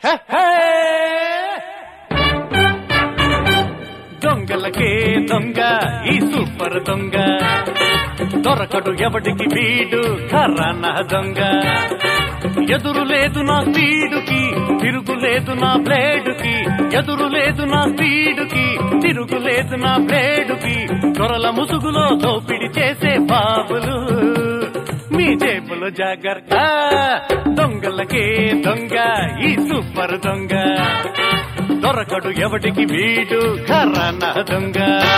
హే, హే! దొంగలకే దొంగ ఈ సూపర్ దొంగ దొరకడు ఎవడికి వీడు కర్రన దొంగ ఎదురు లేదు నా స్పీడుకి తిరుగు లేదు నా బ్లేడుకి ఎదురు లేదు నా స్పీడుకి తిరుగు లేదు నా బ్లేడుకి దొరల ముసుగులో దోపిడి చేసే బాబులు మీ జేబులో జాగ్రత్త దొంగలకే దొంగ ఈ సూపర్ దొంగ దొరకడు ఎవడికి వీడు కర్రన దొంగ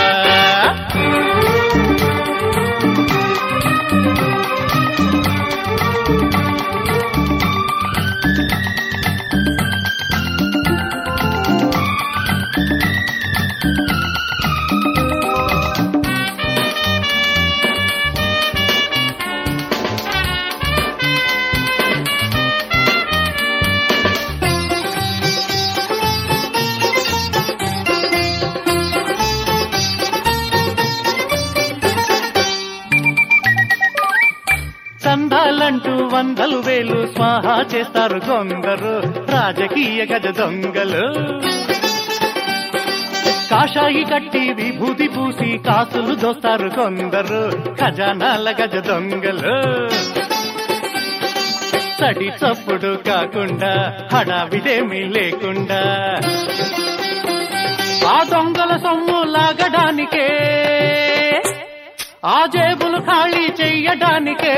చందాలంటూ వందలు వేలు స్వాహా చేస్తారు కొందరు రాజకీయ గజ దొంగలు కాషాయి కట్టి విభూతి పూసి కాసులు దోస్తారు కొందరు ఖజానాల గజ దొంగలు సడి చప్పుడు కాకుండా హడావిడేమీ లేకుండా ఆ దొంగల సొమ్ము లాగడానికే ఆ జేబులు ఖాళీ చెయ్యడానికే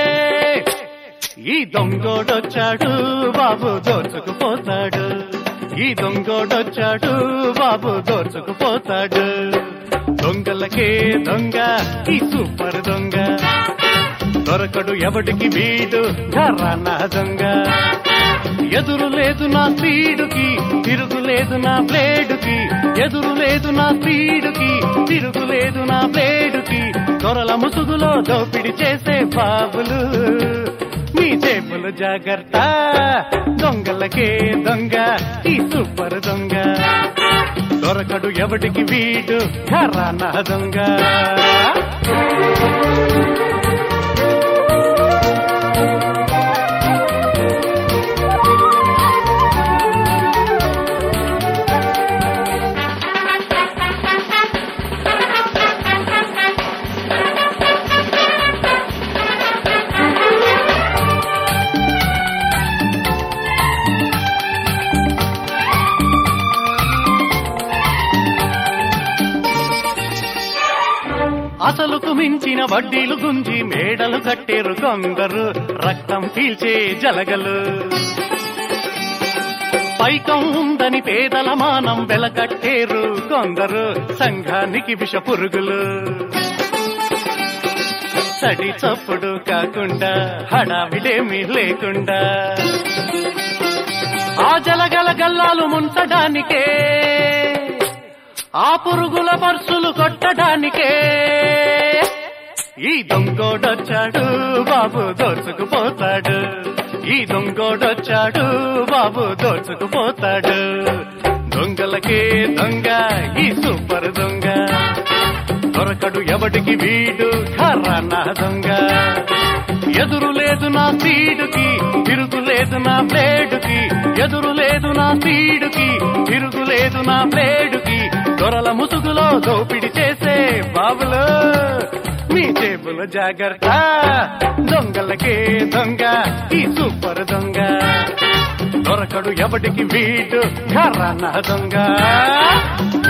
ఈ దొంగోడొచ్చాడు బాబు దోచుకుపోతాడు ఈ దొంగోడొచ్చాడు బాబు దోచుకుపోతాడు దొంగలకే దొంగ ఈ సూపర్ దొంగ దొరకడు ఎవడికి వీడు ఘరాన దొంగ ఎదురు లేదు నా స్పీడుకి తిరుగు లేదు నా బ్లేడుకి ఎదురు లేదు నా స్పీడుకి తిరుగు లేదు నా బ్లేడుకి దొరల ముసుగులో దోపిడి చేసే బాబులు మీ జేబులు జాగ్రత్త దొంగలకే దొంగ ఈ సూపర్ దొంగ దొరకడు ఎవడికి వీడు ఘరాన దొంగ అసలుకు మించిన వడ్డీలు గుంజి మేడలు కట్టేరు కొందరు రక్తం పీల్చే జలగలు పైకం ఉందని పేదల మానం వెలకట్టేరు కొందరు సంఘానికి విష పురుగులు సడి చప్పుడు కాకుండా హడావిడేమీ లేకుండా ఆ జలగల గల్లాలు ముంచడానికే ఆ పురుగుల పర్సులు కొట్టడానికే ఈ దొంగోడొచ్చాడు బాబు దోచుకుపోతాడు ఈ దొంగోడొచ్చాడు బాబు దోచుకుపోతాడు దొంగలకే దొంగ ఈ సూపర్ దొంగ దొరకడు ఎవడికి వీడు ఖరానా దొంగ ఎదురు లేదు నా స్పీడుకి తిరుగు లేదు నా బ్లేడుకి ఎదురు లేదు నా స్పీడుకి తిరుగు లేదు నా బ్లేడుకి దొరల ముసుగులో దోపిడి చేసే బాబులు మీ జేబులో జాగ్రత్త దొంగలకే దొంగ ఈ సూపర్ దొంగ దొరకడు ఎవడికి వీడు ఘరాన దొంగ